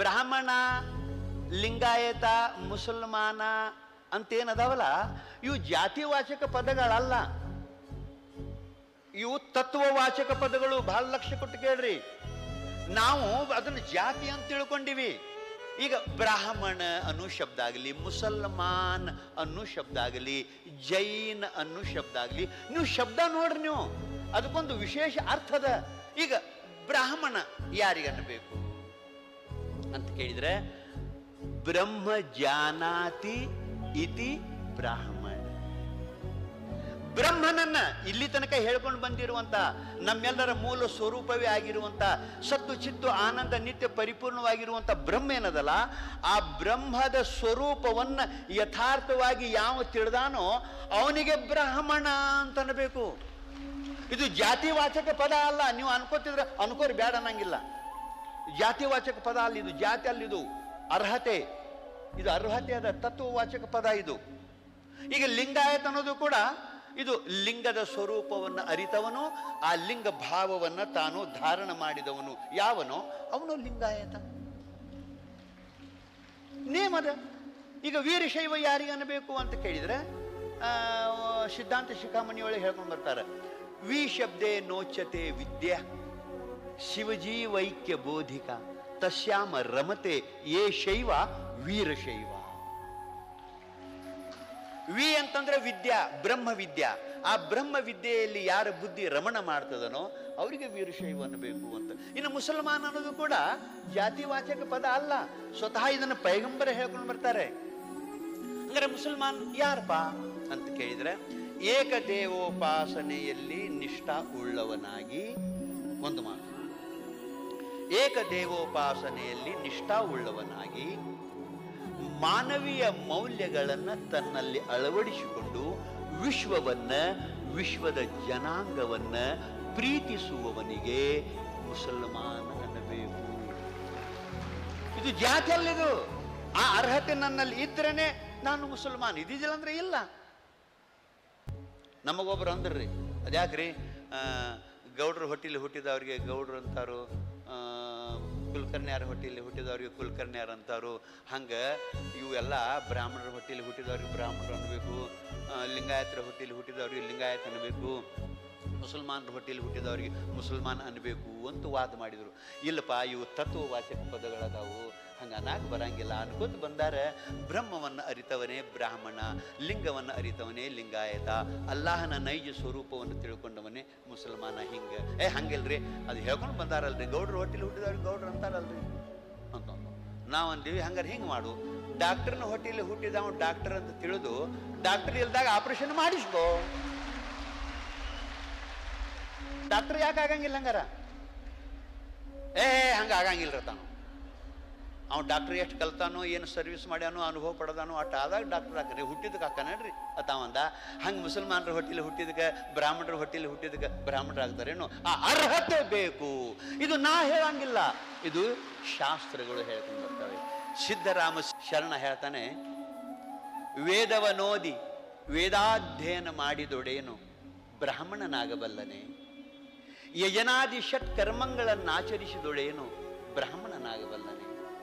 ಬ್ರಾಹ್ಮಣ ಲಿಂಗಾಯತ ಮುಸಲ್ಮಾನ ಅಂತೇನದಾವಲ್ಲ ಇವು ಜಾತಿವಾಚಕ ಪದಗಳಲ್ಲ ಇವು ತತ್ವವಾಚಕ ಪದಗಳು ಬಹಳ ಲಕ್ಷ್ಯ ಕೊಟ್ಟು ಕೇಳ್ರಿ ನಾವು ಅದನ್ನು ಜಾತಿ ಅಂತ ತಿಳ್ಕೊಂಡಿವಿ ಈಗ ಬ್ರಾಹ್ಮಣ ಅನ್ನೋ ಶಬ್ದ ಆಗಲಿ ಮುಸಲ್ಮಾನ್ ಅನ್ನೋ ಶಬ್ದ ಆಗಲಿ ಜೈನ್ ಅನ್ನೋ ಶಬ್ದ ಆಗಲಿ ನೀವು ಶಬ್ದ ನೋಡ್ರಿ ನೀವು ಅದಕ್ಕೊಂದು ವಿಶೇಷ ಅರ್ಥದ ಈಗ ಬ್ರಾಹ್ಮಣ ಯಾರಿಗನ್ನಬೇಕು ಅಂತ ಕೇಳಿದ್ರೆ ಬ್ರಹ್ಮ ಜಾನಾತಿ ಇತಿ ಬ್ರಾಹ್ಮಣ ಬ್ರಹ್ಮನನ್ನ ಇಲ್ಲಿ ತನಕ ಹೇಳ್ಕೊಂಡು ಬಂದಿರುವಂತ ನಮ್ಮೆಲ್ಲರ ಮೂಲ ಸ್ವರೂಪವೇ ಆಗಿರುವಂತ ಸತ್ತು ಚಿತ್ತು ಆನಂದ ನಿತ್ಯ ಪರಿಪೂರ್ಣವಾಗಿರುವಂತ ಬ್ರಹ್ಮ ಏನದಲ್ಲ ಆ ಬ್ರಹ್ಮದ ಸ್ವರೂಪವನ್ನ ಯಥಾರ್ಥವಾಗಿ ಯಾವ ತಿಳಿದಾನೋ ಅವನಿಗೆ ಬ್ರಾಹ್ಮಣ ಅಂತ ಅನ್ಬೇಕು ಇದು ಜಾತಿವಾಚಕ ಪದ ಅಲ್ಲ ನೀವು ಅನ್ಕೋತಿದ್ರೆ ಅನ್ಕೋರಿ ಬೇಡ ಅನ್ನಂಗಿಲ್ಲ ಜಾತಿವಾಚಕ ಪದ ಅಲ್ಲ ಇದು ಜಾತಿ ಅಲ್ಲ ಇದು ಅರ್ಹತೆ ಇದು ಅರ್ಹತೆಯಾದ ತತ್ವವಾಚಕ ಪದ ಇದು ಈಗ ಲಿಂಗಾಯತ ಅನ್ನೋದು ಕೂಡ ಇದು ಲಿಂಗದ ಸ್ವರೂಪವನ್ನು ಅರಿತವನು ಆ ಲಿಂಗ ಭಾವವನ್ನು ತಾನು ಧಾರಣ ಮಾಡಿದವನು ಯಾವನೋ ಅವನು ಲಿಂಗಾಯತ ನೇಮದ ಈಗ ವೀರಶೈವ ಯಾರಿಗೆ ಅನ್ನಬೇಕು ಅಂತ ಕೇಳಿದ್ರೆ ಆ, ಸಿದ್ಧಾಂತ ಶಿಖಾಮಣಿಯೊಳಗೆ ಹೇಳ್ಕೊಂಡು ಬರ್ತಾರೆ ವಿ ಶಬ್ದೇ ನೋಚತೆ ವಿದ್ಯೆ ಶಿವಜೀವೈಕ್ಯ ಬೋಧಿಕ ತಸ್ಯಾಮ ರಮತೆ ಯೇ ಶೈವ ವೀರಶೈವ ವಿ ಅಂತಂದ್ರೆ ವಿದ್ಯಾ ಬ್ರಹ್ಮ ವಿದ್ಯಾ ಆ ಬ್ರಹ್ಮ ವಿದ್ಯೆಯಲ್ಲಿ ಯಾರ ಬುದ್ಧಿ ರಮಣ ಮಾಡ್ತದನೋ ಅವರಿಗೆ ವೀರಶೈವ ಅನ್ನಬೇಕು ಅಂತ ಇನ್ನು ಮುಸಲ್ಮಾನ್ ಅನ್ನೋದು ಕೂಡ ಜಾತಿವಾಚಕ ಪದ ಅಲ್ಲ ಸ್ವತಃ ಇದನ್ನು ಪೈಗಂಬರ ಹೇಳ್ಕೊಂಡು ಬರ್ತಾರೆ ಅಂದ್ರೆ ಮುಸಲ್ಮಾನ್ ಯಾರಪ್ಪ ಅಂತ ಕೇಳಿದ್ರೆ ಏಕದೇವೋಪಾಸನೆಯಲ್ಲಿ ನಿಷ್ಠಾ ಉಳ್ಳವನಾಗಿ ಒಂದು ಮಾತು ಏಕದೇವೋಪಾಸನೆಯಲ್ಲಿ ನಿಷ್ಠಾ ಉಳ್ಳವನಾಗಿ ಮಾನವೀಯ ಮೌಲ್ಯಗಳನ್ನು ತನ್ನಲ್ಲಿ ಅಳವಡಿಸಿಕೊಂಡು ವಿಶ್ವವನ್ನ ವಿಶ್ವದ ಜನಾಂಗವನ್ನ ಪ್ರೀತಿಸುವವನಿಗೆ ಮುಸಲ್ಮಾನ ಅನ್ನಬೇಕು ಇದು ಜಾತಿ ಅಲ್ಲಿದು ಆ ಅರ್ಹತೆ ನನ್ನಲ್ಲಿ ಇದ್ರೇನೆ ನಾನು ಮುಸಲ್ಮಾನ್ ಇದಿದ್ದಿಲ್ಲ ಅಂದ್ರೆ ಇಲ್ಲ ನಮಗೊಬ್ರು ಅಂದ್ರಿ ಅದ್ಯಾಕ್ರಿ ಆ, ಗೌಡ್ರ ಹೊಟ್ಟಿಲಿ ಹುಟ್ಟಿದವ್ರಿಗೆ ಗೌಡ್ರು ಅಂತಾರು ಆ, ಕುಲಕರ್ಣ್ಯಾರ ಹೊಟ್ಟಿಲಿ ಹುಟ್ಟಿದವ್ರಿಗೆ ಕುಲಕರ್ಣ್ಯಾರ ಅಂತಾರು ಹಂಗೆ ಇವೆಲ್ಲ ಬ್ರಾಹ್ಮಣರ ಹೊಟ್ಟಿಲಿ ಹುಟ್ಟಿದವ್ರಿಗೆ ಬ್ರಾಹ್ಮಣರು ಅನ್ಬೇಕು ಆ, ಲಿಂಗಾಯತರ ಹೊಟ್ಟಿಲಿ ಹುಟ್ಟಿದವ್ರಿಗೆ ಲಿಂಗಾಯತ ಅನ್ಬೇಕು ಮುಸಲ್ಮಾನರ ಹೊಟ್ಟಿಲಿ ಹುಟ್ಟಿದವ್ರಿಗೆ ಮುಸಲ್ಮಾನ್ ಅನ್ಬೇಕು ಅಂತ ವಾದ ಮಾಡಿದರು ಇಲ್ಲಪ್ಪ ಇವು ತತ್ವವಾಚಕ ಪದಗಳದಾವು ಹಂಗೆ ಅನ್ನಾಗ ಬರಂಗಿಲ್ಲ ಅನ್ಕೋತ ಬಂದಾರೆ ಬ್ರಹ್ಮವನ್ನು ಅರಿತವನೇ ಬ್ರಾಹ್ಮಣ ಲಿಂಗವನ್ನು ಅರಿತವನೇ ಲಿಂಗಾಯತ ಅಲ್ಲಾಹನ ನೈಜ ಸ್ವರೂಪವನ್ನು ತಿಳ್ಕೊಂಡವನೇ ಮುಸಲ್ಮಾನ ಹಿಂಗೆ ಏ ಹಂಗಿಲ್ರಿ ಅದು ಹೇಳ್ಕೊಂಡು ಬಂದಾರಲ್ರಿ ಗೌಡ್ರು ಹೊಟ್ಟಿಲಿ ಹುಟ್ಟಿದವ್ರಿಗೆ ಗೌಡ್ರು ಅಂತಾರಲ್ರಿ ಅಂತ ನಾವು ಅಂದೀವಿ ಹಂಗಾರೆ ಹಿಂಗೆ ಮಾಡು ಡಾಕ್ಟರ್ನ ಹೊಟ್ಟಿಲಿ ಹುಟ್ಟಿದವ ಡಾಕ್ಟರ್ ಅಂತ ತಿಳಿದು ಡಾಕ್ಟರ್ ಇಲ್ದಾಗ ಆಪರೇಷನ್ ಮಾಡಿಸ್ಕೋ ಡಾಕ್ಟರ್ ಯಾಕೆ ಆಗಂಗಿಲ್ಲ ಹಂಗಾರ ಏ ಹಂಗೆ ಆಗಂಗಿಲ್ಲ ತಾನು ಅವ್ನು ಡಾಕ್ಟರ್ ಎಷ್ಟು ಕಲ್ತಾನೋ ಏನು ಸರ್ವಿಸ್ ಮಾಡ್ಯಾನೋ ಅನುಭವ ಪಡೆದಾನೋ ಅಟ್ ಆದಾಗ ಡಾಕ್ಟರ್ ಹಾಕ್ರಿ ಹುಟ್ಟಿದಕ್ಕೆ ಹಾಕನೇನ್ರಿ ಅತಾವಂದ ಹಂಗೆ ಮುಸಲ್ಮಾನರ ಹೊಟ್ಟಿಲಿ ಹುಟ್ಟಿದಕ್ಕೆ ಬ್ರಾಹ್ಮಣರ ಹೊಟ್ಟಿಲಿ ಹುಟ್ಟಿದಕ್ಕೆ ಬ್ರಾಹ್ಮಣರು ಆಗ್ತಾರೇನು ಆ ಅರ್ಹತೆ ಬೇಕು ಇದು ನಾ ಹೇಳಂಗಿಲ್ಲ ಇದು ಶಾಸ್ತ್ರಗಳು ಹೇಳ್ಕೊಂಡು ಬರ್ತವೆ ಸಿದ್ಧರಾಮ ಶರಣ ಹೇಳ್ತಾನೆ ವೇದವನೋದಿ ವೇದಾಧ್ಯಯನ ಮಾಡಿದೊಡೇನು ಬ್ರಾಹ್ಮಣನಾಗಬಲ್ಲನೆ ಯಜನಾದಿ ಷಟ್ ಕರ್ಮಗಳನ್ನಾಚರಿಸಿದೊಡೇನು ಬ್ರಾಹ್ಮಣನಾಗಬಲ್ಲನೆ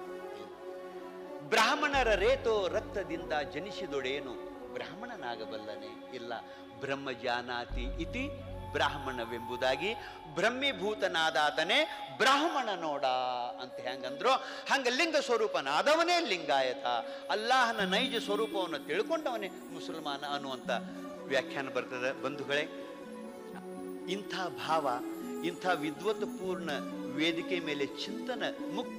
ಬ್ರಾಹ್ಮಣರ ರೇತೋ ರಕ್ತದಿಂದ ಜನಿಸಿದೊಡೇನು ಬ್ರಾಹ್ಮಣನಾಗಬಲ್ಲನೆ ಇಲ್ಲ ಬ್ರಹ್ಮ ಜಾನಾತಿ ಇತಿ ಬ್ರಾಹ್ಮಣವೆಂಬುದಾಗಿ ಬ್ರಹ್ಮೀಭೂತನಾದಾತನೇ ಬ್ರಾಹ್ಮಣ ನೋಡ ಅಂತ ಹೆಂಗಂದ್ರು ಹಂಗ ಲಿಂಗ ಸ್ವರೂಪನಾದವನೇ ಲಿಂಗಾಯತ ಅಲ್ಲಾಹನ ನೈಜ ಸ್ವರೂಪವನ್ನು ತಿಳ್ಕೊಂಡವನೇ ಮುಸಲ್ಮಾನ ಅನ್ನುವಂಥ ವ್ಯಾಖ್ಯಾನ ಬರ್ತದೆ ಬಂಧುಗಳೇ ಇಂಥ ಭಾವ ಇಂಥ ವಿದ್ವತ್ಪೂರ್ಣ ವೇದಿಕೆ ಮೇಲೆ ಚಿಂತನ ಮುಕ್ತ